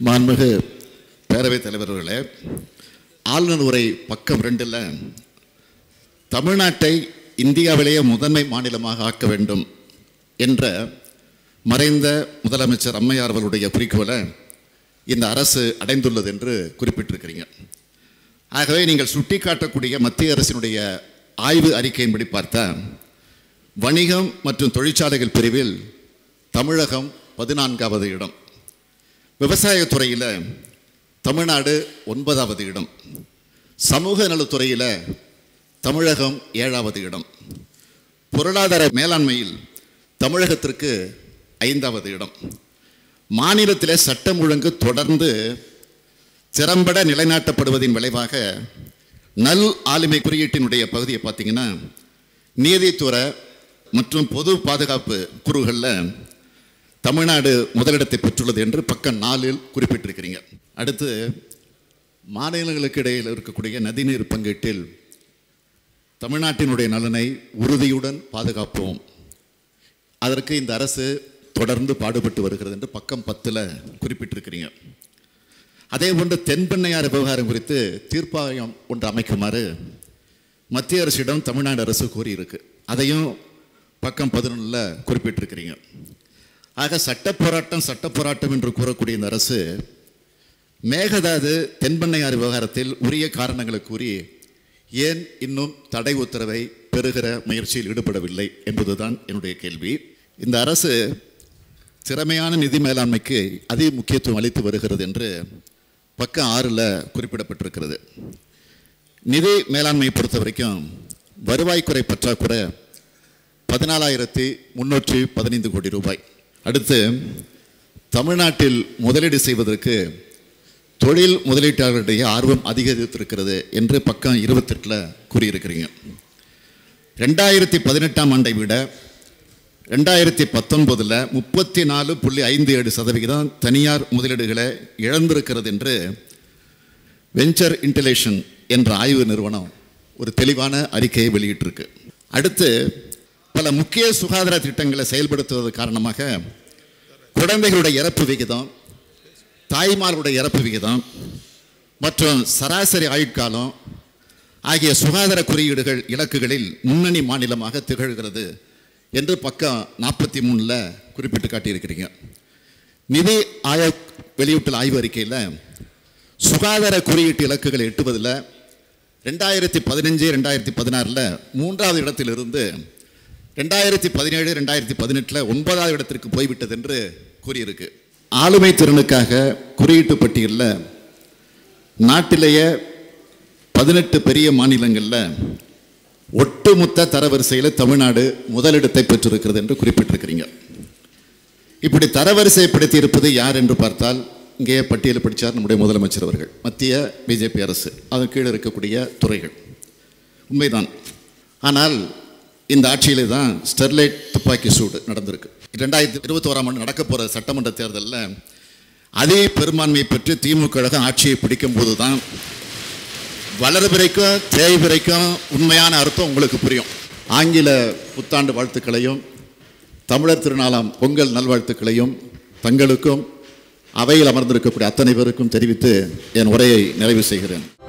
மாண்புமிகு பேரவைத் தலைவர் அவர்களே ஆளுநர் உரை பக்கம் ரெண்டில் தமிழ்நாட்டை இந்தியாவிலேயே முதன்மை மாநிலமாக ஆக்க வேண்டும் என்ற மறைந்த முதலமைச்சர் அம்மையார் அவர்களுடைய குறிக்கோளை இந்த அரசு அடைந்துள்ளது என்று குறிப்பிட்டிருக்கிறீங்க ஆகவே நீங்கள் சுட்டிக்காட்டக்கூடிய மத்திய அரசினுடைய ஆய்வு அறிக்கையின்படி பார்த்தா வணிகம் மற்றும் தொழிற்சாலைகள் பிரிவில் தமிழகம் பதினான்காவது இடம் விவசாயத்துறையில் தமிழ்நாடு ஒன்பதாவது இடம் சமூக நலத்துறையில் தமிழகம் ஏழாவது இடம் பொருளாதார மேலாண்மையில் தமிழகத்திற்கு ஐந்தாவது இடம் மாநிலத்திலே சட்டம் ஒழுங்கு தொடர்ந்து திறம்பட நிலைநாட்டப்படுவதின் விளைவாக நல் ஆளுமை குறியீட்டினுடைய பகுதியை பார்த்தீங்கன்னா நீதித்துறை மற்றும் பொது பாதுகாப்பு குழுகளில் தமிழ்நாடு முதலிடத்தை பெற்றுள்ளது என்று பக்கம் நாலில் குறிப்பிட்டிருக்கிறீங்க அடுத்து மாநிலங்களுக்கு இடையில் இருக்கக்கூடிய நதிநீர் பங்கீட்டில் தமிழ்நாட்டினுடைய நலனை உறுதியுடன் பாதுகாப்போம் அதற்கு இந்த அரசு தொடர்ந்து பாடுபட்டு வருகிறது என்று பக்கம் பத்தில் குறிப்பிட்டிருக்கிறீங்க அதே போன்று தென்பெண்ணையார் விவகாரம் குறித்து தீர்ப்பாயம் ஒன்று அமைக்குமாறு மத்திய அரசிடம் தமிழ்நாடு அரசு கூறியிருக்கு அதையும் பக்கம் பதினொன்றில் குறிப்பிட்டிருக்கிறீங்க ஆக சட்ட போராட்டம் சட்ட போராட்டம் என்று கூறக்கூடிய இந்த அரசு மேகதாது தென்பெண்ணையார் விவகாரத்தில் உரிய காரணங்களை கூறி ஏன் இன்னும் தடை உத்தரவை பெறுகிற முயற்சியில் ஈடுபடவில்லை என்பதுதான் என்னுடைய கேள்வி இந்த அரசு திறமையான நிதி மேலாண்மைக்கு அதிக முக்கியத்துவம் அளித்து வருகிறது என்று பக்கம் ஆறில் குறிப்பிடப்பட்டிருக்கிறது நிதி மேலாண்மையை பொறுத்த வரைக்கும் வருவாய்க்குறை பற்றாக்குறை பதினாலாயிரத்தி முன்னூற்றி பதினைந்து கோடி ரூபாய் அடுத்து தமிழ்நாட்டில் முதலீடு செய்வதற்கு தொழில் முதலீட்டாளர்களுடைய ஆர்வம் அதிகரித்திருக்கிறது என்று பக்கம் இருபத்தெட்டில் கூறியிருக்கிறீங்க ரெண்டாயிரத்தி பதினெட்டாம் ஆண்டை விட ரெண்டாயிரத்தி பத்தொன்பதில் முப்பத்தி நாலு புள்ளி ஐந்து ஏழு சதவிகிதம் தனியார் முதலீடுகளை இழந்திருக்கிறது என்று வெஞ்சர் இன்டலேஷன் என்ற ஆய்வு நிறுவனம் ஒரு தெளிவான அறிக்கையை வெளியிட்டிருக்கு அடுத்து பல முக்கிய சுகாதார திட்டங்களை செயல்படுத்துவது காரணமாக குழந்தைகளுடைய இறப்பு விகிதம் தாய்மார்களுடைய இறப்பு விகிதம் மற்றும் சராசரி ஆயுட்காலம் ஆகிய சுகாதார குறியீடுகள் இலக்குகளில் முன்னணி மாநிலமாக திகழ்கிறது என்று பக்கம் நாற்பத்தி மூணில் குறிப்பிட்டு காட்டியிருக்கிறீங்க நிதி ஆயோக் வெளியிட்டுள்ள ஆய்வு அறிக்கையில் சுகாதார குறியீட்டு இலக்குகளை எட்டுவதில் ரெண்டாயிரத்தி பதினஞ்சு ரெண்டாயிரத்தி பதினாறில் மூன்றாவது இடத்திலிருந்து ரெண்டாயிரத்தி பதினேழு ரெண்டாயிரத்தி பதினெட்டில் ஒன்பதாவது இடத்திற்கு போய்விட்டது என்று கூறியிருக்கு ஆளுமை திறனுக்காக குறியீட்டு பட்டியலில் நாட்டிலேயே பதினெட்டு பெரிய மாநிலங்களில் ஒட்டுமொத்த தரவரிசையில் தமிழ்நாடு முதலிடத்தை பெற்றிருக்கிறது என்று குறிப்பிட்டிருக்கிறீங்க இப்படி தரவரிசைப்படுத்தி இருப்பது யார் என்று பார்த்தால் இங்கே பட்டியல் படித்தார் நம்முடைய முதலமைச்சர் அவர்கள் மத்திய பிஜேபி அரசு அதன் கீழே இருக்கக்கூடிய துறைகள் உண்மைதான் ஆனால் இந்த ஆட்சியிலே தான் ஸ்டெர்லைட் துப்பாக்கி சூடு நடந்திருக்கு ரெண்டாயிரத்தி இருபத்தோராம் ஆண்டு நடக்க போகிற சட்டமன்ற தேர்தலில் அதே பெரும்பான்மையை பெற்று திமுக கழகம் ஆட்சியை பிடிக்கும் போது தான் வளர்பிறைக்கும் தேய்பிறைக்கும் உண்மையான அர்த்தம் உங்களுக்கு புரியும் ஆங்கில புத்தாண்டு வாழ்த்துக்களையும் தமிழர் திருநாளாம் பொங்கல் நல்வாழ்த்துக்களையும் தங்களுக்கும் அவையில் அமர்ந்திருக்கக்கூடிய அத்தனை பேருக்கும் தெரிவித்து என் உரையை நிறைவு செய்கிறேன்